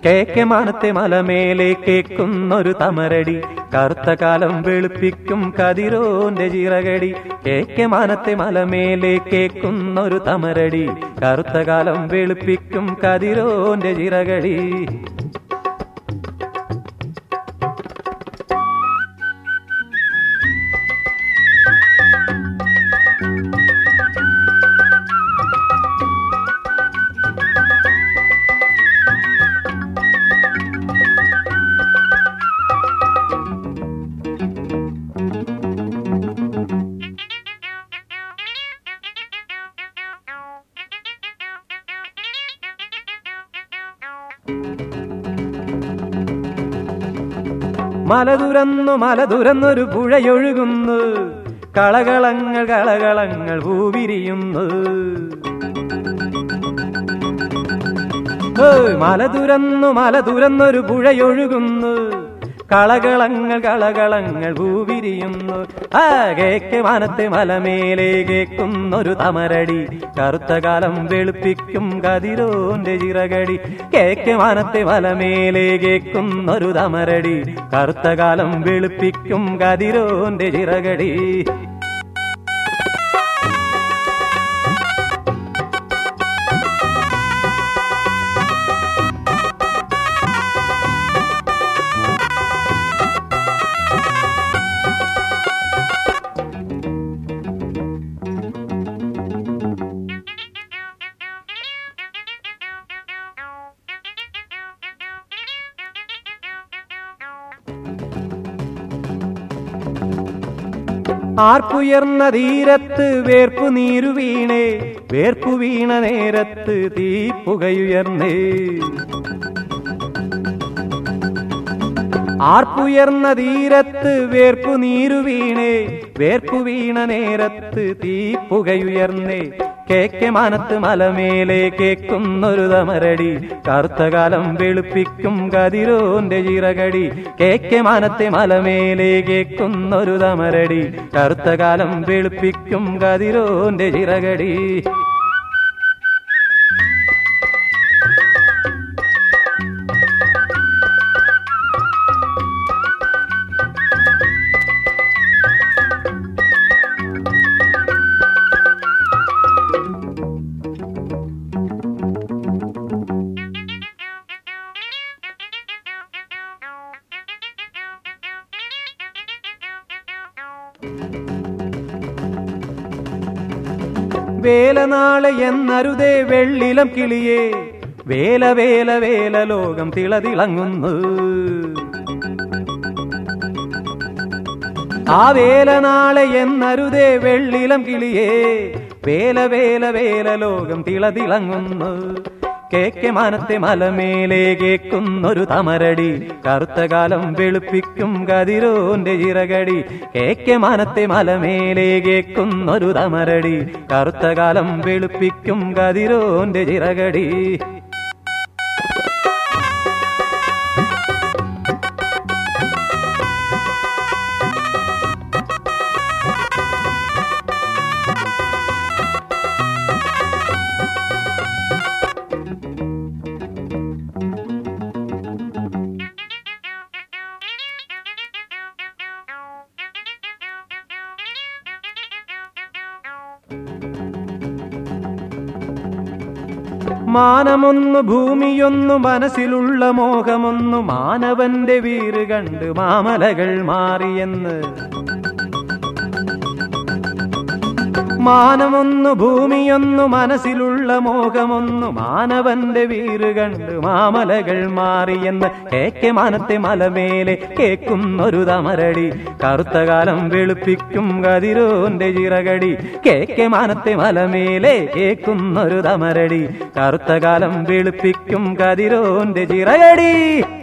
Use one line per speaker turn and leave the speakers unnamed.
കേക്കെ മാനത്തെ മലമേലെ കേക്കുന്നൊരു തമരടി കറുത്ത കാലം വെളുപ്പിക്കും കതിരോന്റെ ചിറകടി കേക്കെ മാനത്തെ മലമേലെ കേക്കുന്നൊരു തമരടി കറുത്ത കാലം വെളുപ്പിക്കും കതിരോന്റെ ചിറകടി മല തുറന്നു മല തുറന്നൊരു പുഴയൊഴുകുന്നു കളകളങ്ങൾ കളകളങ്ങൾ പൂവിരിയുന്നു ഏയ് മല തുറന്നു മല തുറന്നൊരു പുഴയൊഴുകുന്നു കളകളങ്ങൾ കളകളങ്ങൾ പൂവിരിയുന്നു ആ കേക്ക് മനത്തെ മലമേലെ കേക്കുന്നൊരു തമരടി കറുത്ത കാലം വെളുപ്പിക്കും കതിരോന്റെ ചിറകടി കേക്ക് മനത്തെ മലമേലെ കേക്കുന്നൊരു തമരടി കറുത്ത കാലം വെളുപ്പിക്കും കതിരോന്റെ ചിറകടി ആർപ്പുയർന്ന തീരത്ത് വേർപ്പു നീരു വീണേ വേർപ്പു വീണ നേരത്ത് തീപ്പുകയുയർന്നേ ആർപ്പുയർന്ന തീരത്ത് വേർപ്പു നീരു വീണേ വേർപ്പു വീണ നേരത്ത് തീപ്പുകയുയർന്നേ കേക്കെ മനത്ത് മലമേലെ കേക്കുന്നൊരു തമരടി കറുത്ത കാലം വെളുപ്പിക്കും കതിരോന്റെ ചിറകടി കേക്കെ മനത്തെ മലമേലെ കേക്കുന്നൊരു തമരടി കറുത്ത കാലം വെളുപ്പിക്കും കതിരോന്റെ ചിറകടി വേല നാളെ എന്നരുതേ വെള്ളിലം കിളിയേ വേല വേല വേല ലോകം തിളതിളങ്ങുന്നു ആ വേല നാളെ എന്നരുതേ വെള്ളിലം കിളിയേ വേല വേല വേല ലോകം തിളതിളങ്ങുന്നു കേക്കെ മനത്തെ മലമേലെ കേക്കുന്നൊരു തമരടി കറുത്ത കാലം വെളുപ്പിക്കും കതിരോന്റെ ചിറകടി കേക്കെ മനത്തെ മലമേലെ കേക്കുന്നൊരു തമരടി കറുത്ത കാലം വെളുപ്പിക്കും കതിരോന്റെ ചിറകടി മാനമൊന്നു ഭൂമിയൊന്നു മനസ്സിലുള്ള മോഹമൊന്നു മാനവന്റെ വീറ് കണ്ട് മാമലകൾ മാറിയെന്ന് മാനമൊന്നു ഭൂമിയൊന്നു മനസ്സിലുള്ള മോഹമൊന്നു മാനവന്റെ വീറ് കണ്ട് മാമലകൾ മാറിയെന്ന് കേക്കെ മാനത്തെ മലമേലെ കേക്കുന്നൊരു തമരടി കറുത്ത കാലം വെളുപ്പിക്കും കതിരോന്റെ ചിറകടി കേക്കെ മാനത്തെ മലമേലെ കേക്കുന്നൊരു തമരടി കറുത്ത കാലം വെളുപ്പിക്കും കതിരോന്റെ ചിറകടി